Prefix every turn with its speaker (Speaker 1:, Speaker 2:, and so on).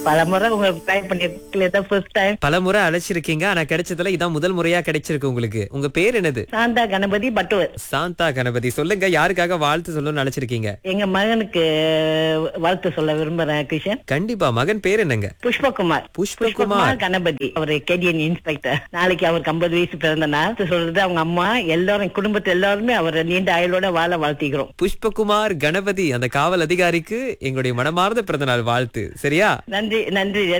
Speaker 1: பல முறை உங்க ட்ரை பண்ணிருக்கல தான் ஃபர்ஸ்ட் டைம்
Speaker 2: பல முறை அழைச்சிருக்கீங்க ஆனா கிடைச்சதுல இதான் முதல் முறையா கிடைச்சிருக்கு உங்களுக்கு உங்க பேர் என்னது
Speaker 1: சாந்தா கணபதி பட்டுவர்
Speaker 2: சாந்தா கணபதி சொல்லுங்க யாருக்காக வாழ்த்து சொல்லணும்னு அழைச்சிருக்கீங்க
Speaker 1: எங்க மகனுக்கு வாழ்த்து சொல்ல விரும்புறேன் கிருஷ்ணன்
Speaker 2: கண்டிப்பா மகன் பேர் என்னங்க
Speaker 1: புஷ்பகுமார்
Speaker 2: புஷ்பகுமார்
Speaker 1: கணபதி அவர் கேடிஎன் இன்ஸ்பெக்டர் நாளைக்கு அவருக்கு ஐம்பது வயசு பிறந்த நாள் சொல்றது அவங்க அம்மா எல்லாரும் குடும்பத்து எல்லாருமே அவர் நீண்ட ஆயுளோட வாழ வாழ்த்திக்கிறோம்
Speaker 2: புஷ்பகுமார் கணபதி அந்த காவல் அதிகாரிக்கு எங்களுடைய மனமார்ந்த பிறந்தநாள் வாழ்த்து சரியா
Speaker 1: நன்றி நன்றி